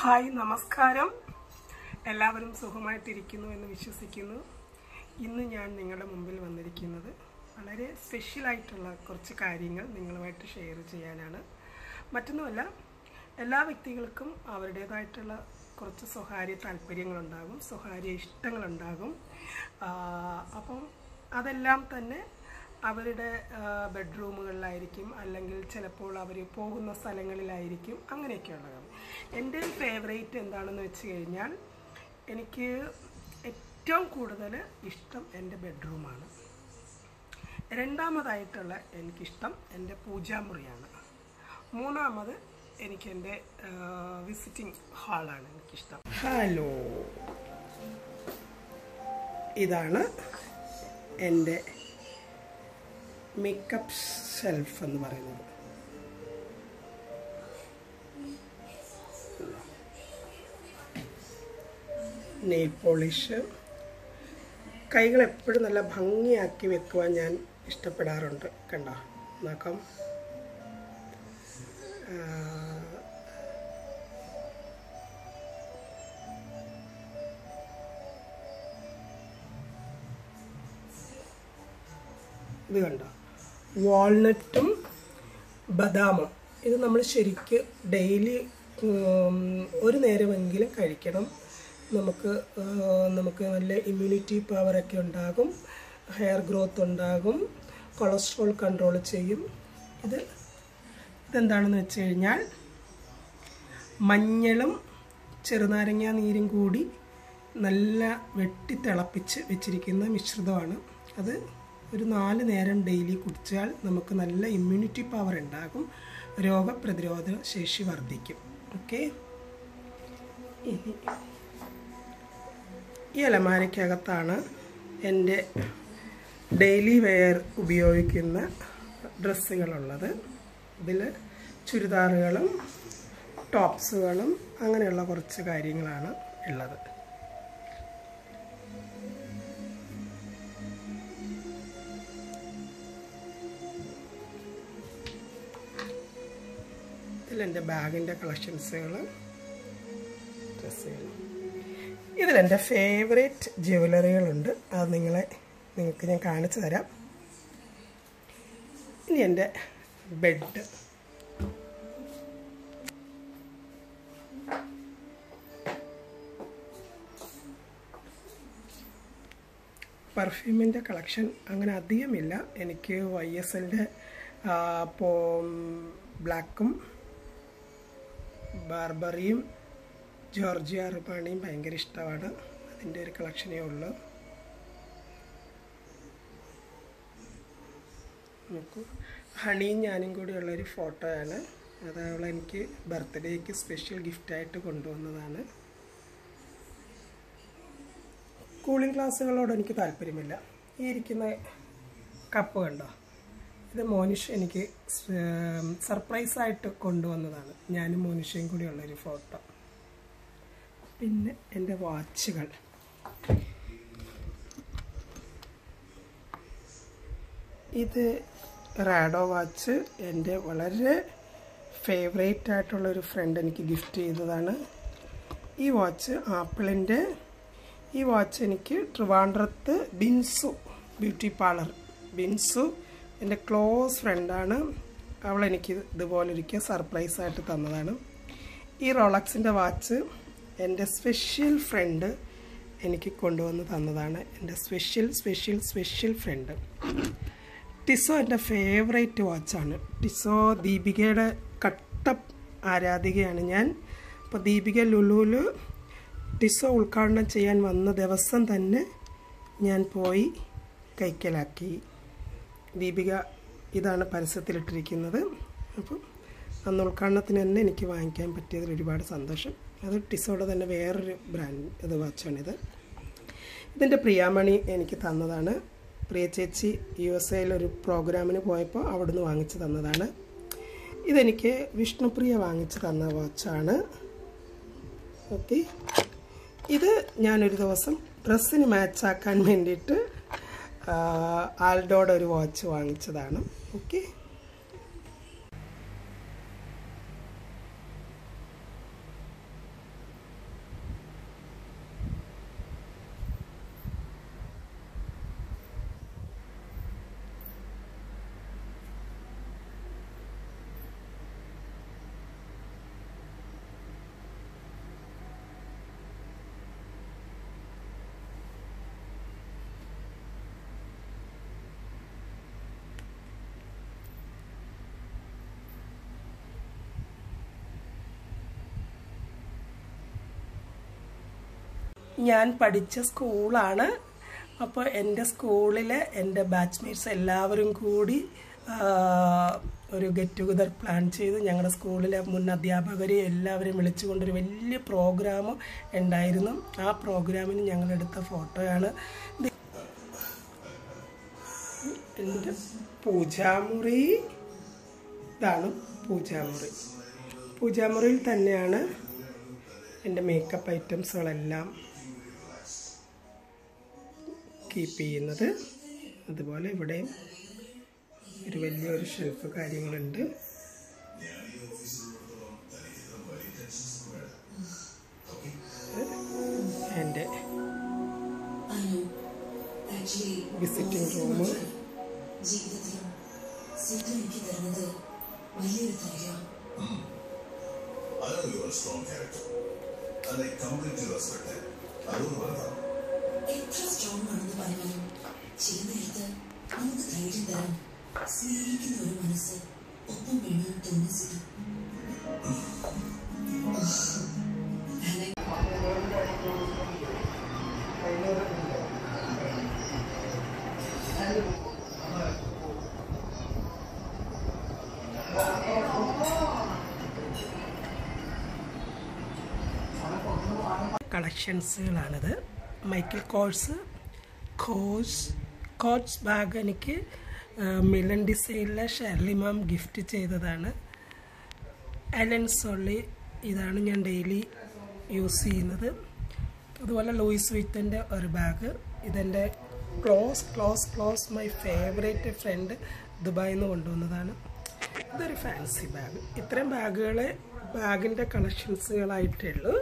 Hi നമസ്കാരം എല്ലാവരും സുഖമായിട്ടിരിക്കുന്നു എന്ന് വിശ്വസിക്കുന്നു ഇന്ന് ഞാൻ നിങ്ങളുടെ മുമ്പിൽ വന്നിരിക്കുന്നത് വളരെ സ്പെഷ്യലായിട്ടുള്ള കുറച്ച് കാര്യങ്ങൾ നിങ്ങളുമായിട്ട് ഷെയർ ചെയ്യാനാണ് മറ്റൊന്നുമല്ല എല്ലാ വ്യക്തികൾക്കും അവരുടേതായിട്ടുള്ള കുറച്ച് സ്വകാര്യ താല്പര്യങ്ങളുണ്ടാകും സ്വകാര്യ ഇഷ്ടങ്ങളുണ്ടാകും ആ, അപ്പം അതെല്ലാം തന്നെ അവരുടെ ബെഡ്റൂമുകളിലായിരിക്കും അല്ലെങ്കിൽ ചിലപ്പോൾ അവർ പോകുന്ന സ്ഥലങ്ങളിലായിരിക്കും അങ്ങനെയൊക്കെയുള്ളത് എൻ്റെ ഫേവറേറ്റ് എന്താണെന്ന് വെച്ച് കഴിഞ്ഞാൽ എനിക്ക് ഏറ്റവും കൂടുതൽ ഇഷ്ടം എൻ്റെ ബെഡ്റൂമാണ് രണ്ടാമതായിട്ടുള്ള എനിക്കിഷ്ടം എൻ്റെ പൂജാമുറിയാണ് മൂന്നാമത് എനിക്ക് എൻ്റെ വിസിറ്റിംഗ് ഹാളാണ് എനിക്കിഷ്ടം ഹലോ ഇതാണ് എൻ്റെ മേക്കപ്പ് ഷെൽഫ് എന്ന് പറയുന്നത് നെയിൽ പോളിഷ് കൈകൾ എപ്പോഴും നല്ല ഭംഗിയാക്കി വെക്കുവാൻ ഞാൻ ഇഷ്ടപ്പെടാറുണ്ട് കണ്ടോ നോക്കാം ആ, ഇത് കണ്ടോ വാൾനട്ടും ബദാമും ഇത് നമ്മൾ ശരിക്ക് ഡെയിലി ഒരു നേരമെങ്കിലും കഴിക്കണം നമുക്ക് ആ, നമുക്ക് നല്ല ഇമ്മ്യൂണിറ്റി പവറൊക്കെ ഉണ്ടാകും ഹെയർ ഗ്രോത്ത് ഉണ്ടാകും കൊളസ്ട്രോൾ കൺട്രോൾ ചെയ്യും ഇത് ഇതെന്താണെന്ന് വെച്ച് കഴിഞ്ഞാൽ മഞ്ഞളും ചെറുനാരങ്ങ നീരും കൂടി നല്ല വെട്ടി തിളപ്പിച്ച് വെച്ചിരിക്കുന്ന മിശ്രിതമാണ് അത് ഒരു നാല് നേരം ഡെയിലി കുടിച്ചാൽ നമുക്ക് നല്ല ഇമ്മ്യൂണിറ്റി പവർ ഉണ്ടാകും രോഗപ്രതിരോധ ശേഷി വർദ്ധിക്കും ഓക്കെ ഇനി ഈ അലമാരയ്ക്കകത്താണ് എൻ്റെ ഡെയിലി വെയർ ഉപയോഗിക്കുന്ന ഡ്രസ്സുകളുള്ളത് ഇതിൽ ചുരിദാറുകളും ടോപ്സുകളും അങ്ങനെയുള്ള കുറച്ച് കാര്യങ്ങളാണ് ഉള്ളത് ഇതിലെൻ്റെ ബാഗിൻ്റെ കളക്ഷൻസുകൾ ഡ്രസ്സുകൾ ഇതിലെൻ്റെ ഫേവറേറ്റ് ജ്വല്ലറികളുണ്ട് അത് നിങ്ങളെ നിങ്ങൾക്ക് ഞാൻ കാണിച്ചു തരാം ഇനി എൻ്റെ ബെഡ് പെർഫ്യൂമിൻ്റെ കളക്ഷൻ അങ്ങനെ അധികമില്ല എനിക്ക് വൈ എസ് എല്ലിൻ്റെ ബ്ലാക്കും ബാർബറിയും ജോർജിയ അർബാണിയും ഭയങ്കര ഇഷ്ടമാണ് അതിൻ്റെ ഒരു കളക്ഷനേ ഉള്ളൂ നോക്കൂ ഹണിയും ഞാനും കൂടിയുള്ളൊരു ഫോട്ടോയാണ് അത് അവൾ എനിക്ക് ബർത്ത്ഡേക്ക് സ്പെഷ്യൽ ഗിഫ്റ്റായിട്ട് കൊണ്ടുവന്നതാണ് കൂളിംഗ് ഗ്ലാസ്സുകളോട് എനിക്ക് താല്പര്യമില്ല ഈ ഇരിക്കുന്ന കപ്പ് കണ്ടോ ഇത് മോനിഷ് എനിക്ക് സർപ്രൈസായിട്ട് കൊണ്ടുവന്നതാണ് ഞാനും മോനിഷയും കൂടിയുള്ളൊരു ഫോട്ടോ പിന്നെ എൻ്റെ വാച്ചുകൾ ഇത് റാഡോ വാച്ച് എൻ്റെ വളരെ ഫേവറേറ്റ് ആയിട്ടുള്ളൊരു ഫ്രണ്ട് എനിക്ക് ഗിഫ്റ്റ് ചെയ്തതാണ് ഈ വാച്ച് ആപ്പിളിൻ്റെ ഈ വാച്ച് എനിക്ക് ട്രിവാൻഡ്രത്ത് ബിൻസു ബ്യൂട്ടി പാർലർ ബിൻസു എൻ്റെ ക്ലോസ് ഫ്രണ്ടാണ് അവൾ എനിക്ക് ഇതുപോലൊരിക്കൽ സർപ്രൈസായിട്ട് തന്നതാണ് ഈ റോളക്സിൻ്റെ വാച്ച് എൻ്റെ സ്പെഷ്യൽ ഫ്രണ്ട് എനിക്ക് കൊണ്ടുവന്ന് തന്നതാണ് എൻ്റെ special special special friend Tissot എൻ്റെ ഫേവറേറ്റ് വാച്ചാണ് ടിസോ ദീപികയുടെ കട്ട ആരാധികയാണ് ഞാൻ അപ്പോൾ ദീപിക ലുലുവിൽ ടിസോ ഉദ്ഘാടനം ചെയ്യാൻ വന്ന ദിവസം തന്നെ ഞാൻ പോയി കൈക്കലാക്കി ദീപിക ഇതാണ് പരസ്യത്തിലിട്ടിരിക്കുന്നത് അപ്പം അന്ന് ഉദ്ഘാടനത്തിന് തന്നെ എനിക്ക് വാങ്ങിക്കാൻ പറ്റിയതിൽ ഒരുപാട് സന്തോഷം അത് ടിസോയുടെ തന്നെ വേറൊരു ബ്രാൻഡ് ഇത് വാച്ചാണിത് ഇതിൻ്റെ പ്രിയാമണി എനിക്ക് തന്നതാണ് പ്രിയ ചേച്ചി യു എസ് എയിൽ ഒരു പ്രോഗ്രാമിന് പോയപ്പോൾ അവിടുന്ന് വാങ്ങിച്ചു തന്നതാണ് ഇതെനിക്ക് വിഷ്ണുപ്രിയ വാങ്ങിച്ചു തന്ന വാച്ചാണ് ഓക്കെ ഇത് ഞാനൊരു ദിവസം ഡ്രസ്സിന് മാച്ചാക്കാൻ വേണ്ടിയിട്ട് ആൽഡോയുടെ ഒരു വാച്ച് വാങ്ങിച്ചതാണ് ഓക്കെ ഞാൻ പഠിച്ച സ്കൂളാണ് അപ്പോൾ എൻ്റെ സ്കൂളിലെ എൻ്റെ ബാച്ച്മേറ്റ്സ് എല്ലാവരും കൂടി ആ, ഒരു ഗെറ്റ് ടുഗദർ പ്ലാൻ ചെയ്ത് ഞങ്ങളുടെ സ്കൂളിലെ മുൻ അധ്യാപകരെ എല്ലാവരെയും വിളിച്ചുകൊണ്ടൊരു വലിയ പ്രോഗ്രാം ഉണ്ടായിരുന്നു ആ പ്രോഗ്രാമിന് ഞങ്ങളെടുത്ത ഫോട്ടോയാണ് ഇത് എൻ്റെ പൂജാമുറി ഇതാണ് പൂജാമുറി പൂജാമുറിയിൽ തന്നെയാണ് എൻ്റെ മേക്കപ്പ് ഐറ്റംസുകളെല്ലാം കീപ്പ് ചെയ്യുന്നത് അതുപോലെ ഇവിടെയും ഒരു വലിയൊരു ഷെൽഫ് കാര്യങ്ങളുണ്ട് എൻ്റെ വിസിറ്റിംഗ് റൂം ജീവിതത്തിൽ സിദ്ധു എനിക്ക് തരുന്നത് വലിയൊരു ധൈര്യം I know you are a strong character, and I completely respect that. അതുകൊണ്ട് പറഞ്ഞതാണ് എത്ര സ്ട്രോങ് ആണെന്ന് പറഞ്ഞാലും ചില നേരത്ത് നമുക്ക് ധൈര്യം തരാൻ സ്നേഹിക്കുന്ന ഒരു മനസ്സ് ഒപ്പം വേണമെന്ന് തോന്നി സിദ്ധു കളക്ഷൻസുകളാണിത് Michael Kors Kors Coach bag എനിക്ക് ആ, മിലൻ ഡിസൈനിലെ ഷെർലി മാം ഗിഫ്റ്റ് ചെയ്തതാണ് അലൻ സൊള്ളി ഇതാണ് ഞാൻ ഡെയിലി യൂസ് ചെയ്യുന്നത് അതുപോലെ ലൂയിസ് വിത്തൻ്റെ ഒരു ബാഗ് ഇതെൻ്റെ close close close my favourite friend ദുബായിൽ നിന്ന് കൊണ്ടുവന്നതാണ് ഇതൊരു ഫാൻസി ബാഗ് ഇത്രയും ബാഗുകൾ ബാഗിൻ്റെ കളക്ഷൻസുകളായിട്ടേ ഉള്ളൂ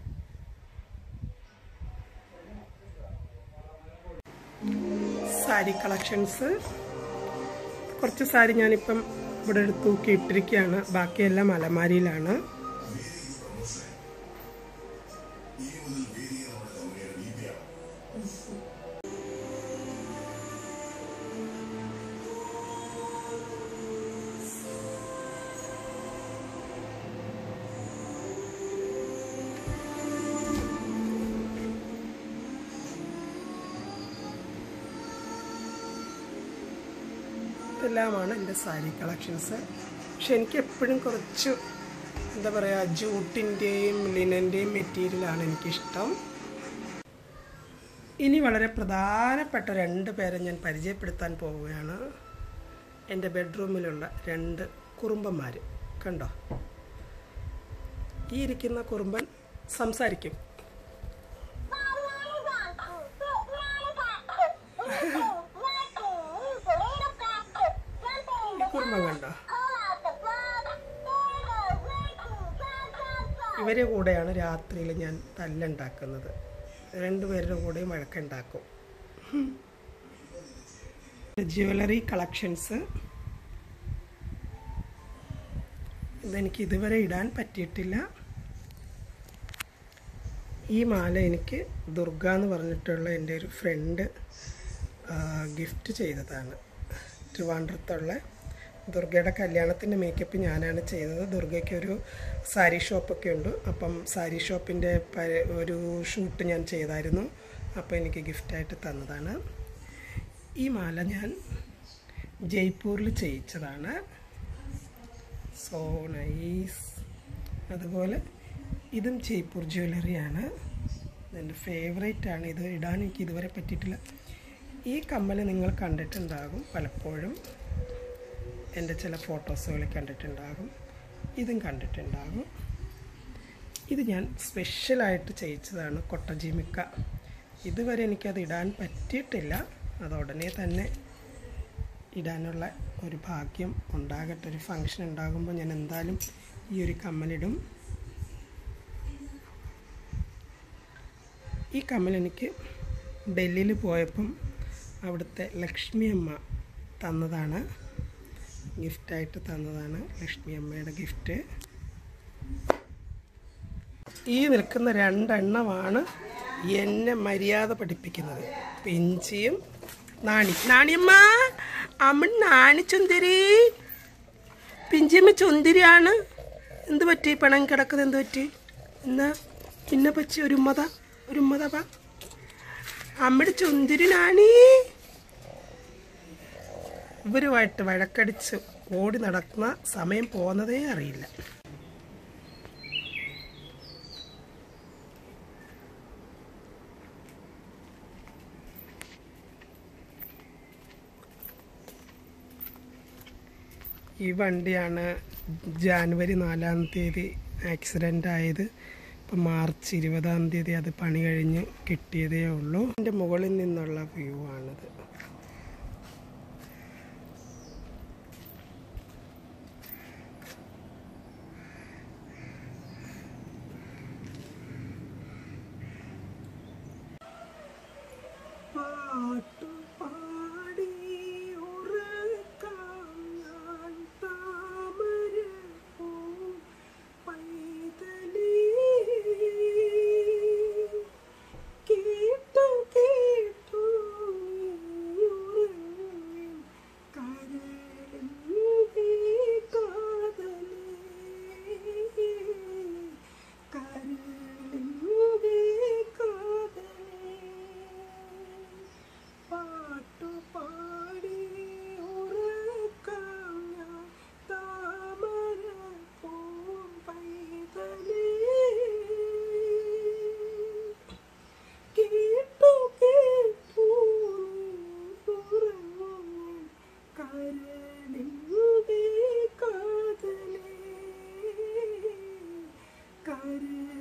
സാരി കളക്ഷൻസ് കുറച്ച് സാരി ഞാനിപ്പം ഇവിടെ എടുത്ത് തൂക്കി ഇട്ടിരിക്കുകയാണ് ബാക്കിയെല്ലാം അലമാരിയിലാണ് ഇതെല്ലാമാണ് എൻ്റെ സാരി കളക്ഷൻസ് പക്ഷെ എനിക്ക് എപ്പോഴും കുറച്ച് എന്താ പറയുക ജൂട്ടിൻ്റെയും ലിനൻ്റെയും മെറ്റീരിയലാണ് എനിക്കിഷ്ടം ഇനി വളരെ പ്രധാനപ്പെട്ട രണ്ട് പേരെ ഞാൻ പരിചയപ്പെടുത്താൻ പോവുകയാണ് എൻ്റെ ബെഡ്റൂമിലുള്ള രണ്ട് കുറുമ്പന്മാർ കണ്ടോ ഈ ഇരിക്കുന്ന കുറുമ്പൻ സംസാരിക്കും ഈ കുറുമ്പൻ കണ്ടോ ഇവരെ കൂടെയാണ് രാത്രിയിൽ ഞാൻ തല്ലുണ്ടാക്കുന്നത് രണ്ടുപേരുടെ കൂടെയും വഴക്കുണ്ടാക്കും ജ്വല്ലറി കളക്ഷൻസ് ഇതെനിക്ക് ഇതുവരെ ഇടാൻ പറ്റിയിട്ടില്ല ഈ മാല എനിക്ക് ദുർഗ എന്ന് പറഞ്ഞിട്ടുള്ള എൻ്റെ ഒരു ഫ്രണ്ട് ഗിഫ്റ്റ് ചെയ്തതാണ് ട്രിവാൻഡ്രത്തുള്ള ദുർഗയുടെ കല്യാണത്തിൻ്റെ മേക്കപ്പ് ഞാനാണ് ചെയ്തത് ദുർഗയ്ക്ക് ഒരു സാരി ഷോപ്പൊക്കെ ഉണ്ട് അപ്പം സാരി ഷോപ്പിൻ്റെ പ- ഒരു ഷൂട്ട് ഞാൻ ചെയ്തായിരുന്നു അപ്പോൾ എനിക്ക് ഗിഫ്റ്റായിട്ട് തന്നതാണ് ഈ മാല ഞാൻ ജയ്പൂരിൽ ചെയ്യിച്ചതാണ് സോ നൈസ് അതുപോലെ ഇതും ജയ്പൂർ ജ്വല്ലറിയാണ് എൻ്റെ ഫേവറേറ്റ് ആണ് ഇത് ഇടാൻ എനിക്ക് ഇതുവരെ പറ്റിയിട്ടില്ല ഈ കമ്മൽ നിങ്ങൾ കണ്ടിട്ടുണ്ടാകും പലപ്പോഴും എൻ്റെ ചില ഫോട്ടോസുകൾ കണ്ടിട്ടുണ്ടാകും ഇതും കണ്ടിട്ടുണ്ടാകും ഇത് ഞാൻ സ്പെഷ്യലായിട്ട് ചെയ്യിച്ചതാണ് കൊട്ടജിമിക്ക ഇതുവരെ എനിക്കത് ഇടാൻ പറ്റിയിട്ടില്ല അത് ഉടനെ തന്നെ ഇടാനുള്ള ഒരു ഭാഗ്യം ഉണ്ടാകട്ടെ ഒരു ഫങ്ഷൻ ഉണ്ടാകുമ്പോൾ ഞാൻ എന്തായാലും ഈ ഒരു കമ്മലിടും ഈ കമ്മൽ എനിക്ക് ഡൽഹിയിൽ പോയപ്പം അവിടുത്തെ ലക്ഷ്മി അമ്മ തന്നതാണ് ഗിഫ്റ്റായിട്ട് തന്നതാണ് ലക്ഷ്മി അമ്മയുടെ ഗിഫ്റ്റ് ഈ നിൽക്കുന്ന രണ്ടെണ്ണമാണ് എന്നെ മര്യാദ പഠിപ്പിക്കുന്നത് പെഞ്ചിയും നാണി നാണിയമ്മ അമ്മ നാണി ചുന്തിരി പിഞ്ചിയമ്മ ചുന്തിരിയാണ് എന്ത് പറ്റി പണം കിടക്കുന്നത് എന്ത് പറ്റി എന്നാ പിന്നെ പറ്റി ഒരു ഉമ്മത ഒരു ഉമ്മത പാ അമ്മയുടെ ചുന്തിരിനാണി ഇവരുമായിട്ട് വഴക്കടിച്ച് ഓടി നടക്കുന്ന സമയം പോകുന്നതേ അറിയില്ല ഈ വണ്ടിയാണ് ജാനുവരി നാലാം തീയതി ആക്സിഡൻ്റ് ആയത് ഇപ്പം മാർച്ച് ഇരുപതാം തീയതി അത് പണി കഴിഞ്ഞ് കിട്ടിയതേ ഉള്ളൂ എൻ്റെ മുകളിൽ നിന്നുള്ള വ്യൂ ആണിത് പാട്ടുപാടി ഉറക്കാം ഞാൻ താമരപ്പൂ പൈതലേ. കേട്ടു കേട്ടു നീ ഉറങ്ങും കരളിന്റെ കാതലേ. കരളിന്റെ കാതലേ. പാട്ടുപാടി ഉറക്കാം ഞാൻ താമരപ്പൂം പൈതലേ. കേട്ടു കേട്ടു നീ ഉറങ്ങും കരളിന്റെ കാതലേ. കരളിന്റെ